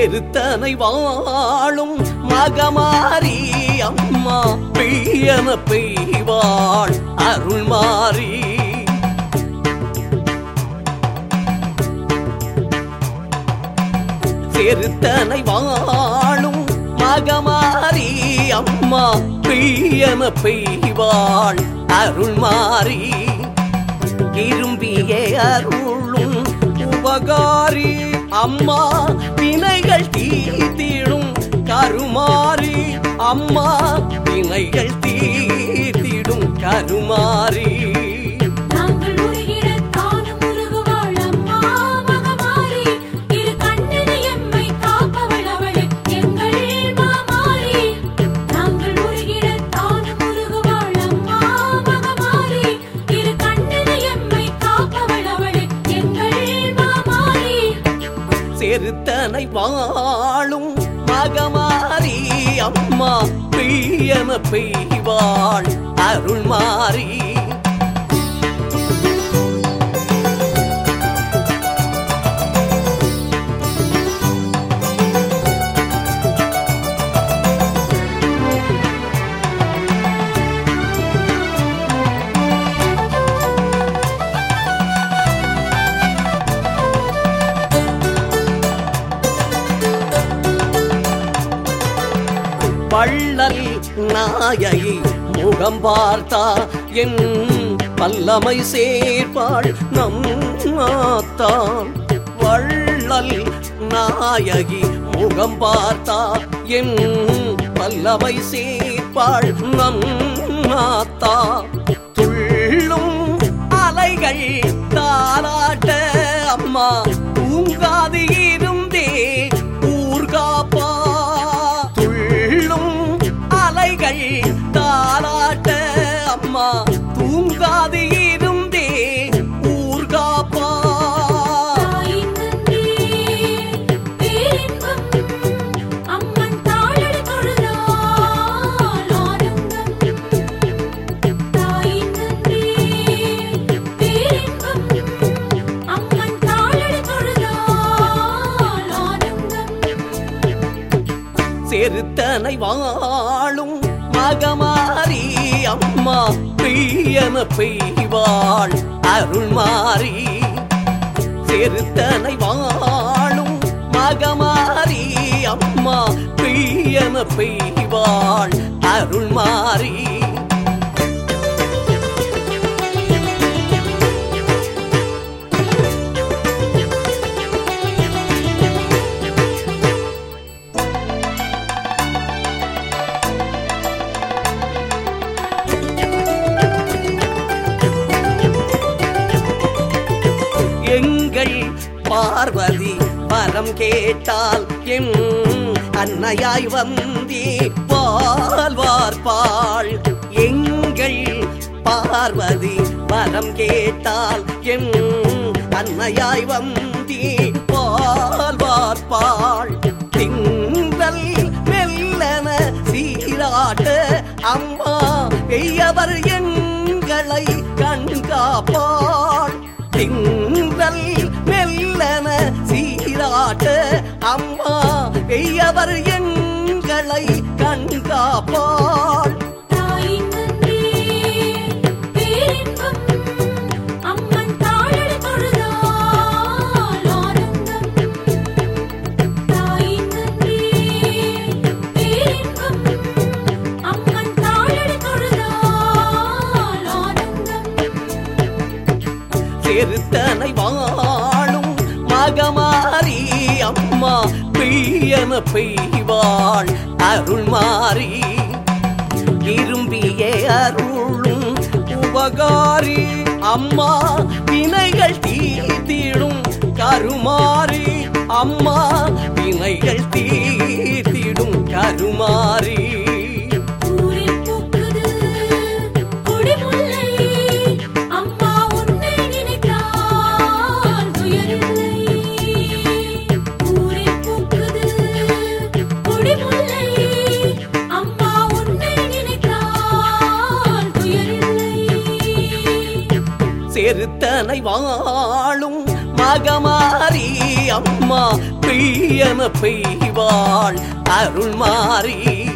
செருத்தனை வாழும் மகமாரி அம்மா பெய்யன பெய்வாள் அருள் மாறி செருத்தனை வாழும் மகமாரி அம்மா பெய்யன பெய்வாள் அருள் மாறி விரும்பிய அருளும் உபகாரி அம்மா வினைகள் தீர்த்திடும் கருமாறி அம்மா வினைகள் தீர்த்திடும் கருமாறி நாங்கள் உருகிடத் தானும் உருகுவாள் அம்மா மகமாரி. இரு கண்ணினை எம்மை காப்பவள் அவளே எங்கள் மாமாரி. நாங்கள் உருகிடத் தானும் உருகுவாள் அம்மா மகமாரி. இரு கண்ணினை எம்மை காப்பவள் அவளே எங்கள் மாமாரி. செருத்தனை வாழும் மகமாரி அம்மா பெய்யன பெய்வாள் அருள் மாறி வள்ளல் நாயகி முகம் பார்த்தா என் பல்லமை சேர்ப்பாள் நம் மாத்தான் வள்ளல் நாயகி முகம் பார்த்தா என் பல்லமை சேர்ப்பாள் நம் மாத்தா துள்ளும் அலைகள் தாராட்ட அம்மா தூங்காது இருந்தே ஊர்காப்பா துள்ளும் அலைகள் தாராட்ட அம்மா தூங்காது இருந்தே ஊர்காப்பா தாயின் நன்றி பேரின்பம் அம்மன் தாளடி தொழுதால் ஆனந்தம் தாயின் நன்றி பேரின்பம் அம்மன் தாளடி தொழுதால் ஆனந்தம் செருத்தனை வாழும் மகமாரி அம்மா பெய்யன பெய்வாள் அருள் மாறி செருத்தனை வாழும் மகமாரி அம்மா பெய்யன பெய்வாள் அருள் மாறி எங்கள் பார்வதி வரம் கேட்டால் எம் அன்னையாய் வந்தே பால் வார்ப்பாள் எங்கள் பார்வதி வரம் கேட்டால் எம் அன்னையாய் வந்தே பால் வார்ப்பாள் திங்கள் மெல்லன சீராட்ட அம்மா பெய்யவர் எங்களை கண்காப்பாள் திங்கள் மெல்லன சீராட்ட அம்மா பெய்யவர் எங்களை கண்காப்பாள் தாயின் நன்றி பேரின்பம் அம்மன் தாளடி தொழுதால் ஆனந்தம் தாயின் நன்றி பேரின்பம் அம்மன் தாளடி தொழுதால் ஆனந்தம் செருத்தனை வாழும் மகமாரி அம்மா பெய்யன பெய்வாள் அருள் மாறி விரும்பிய அருளும் உபகாரி அம்மா வினைகள் தீர்த்திடும் கருமாறி அம்மா வினைகள் தீர்த்திடும் கருமாறி ஊரில் பூக்குது கொடிமுல்லை அம்மா உன்னை நினைத்தால் துயரில்லை ஊரில் பூக்குது கொடிமுல்லை அம்மா உன்னை நினைத்தால் துயரில்லை செருத்தனை வாழும் மகமாரி அம்மா பெய்யன பெய்வாள் அருள் மாறி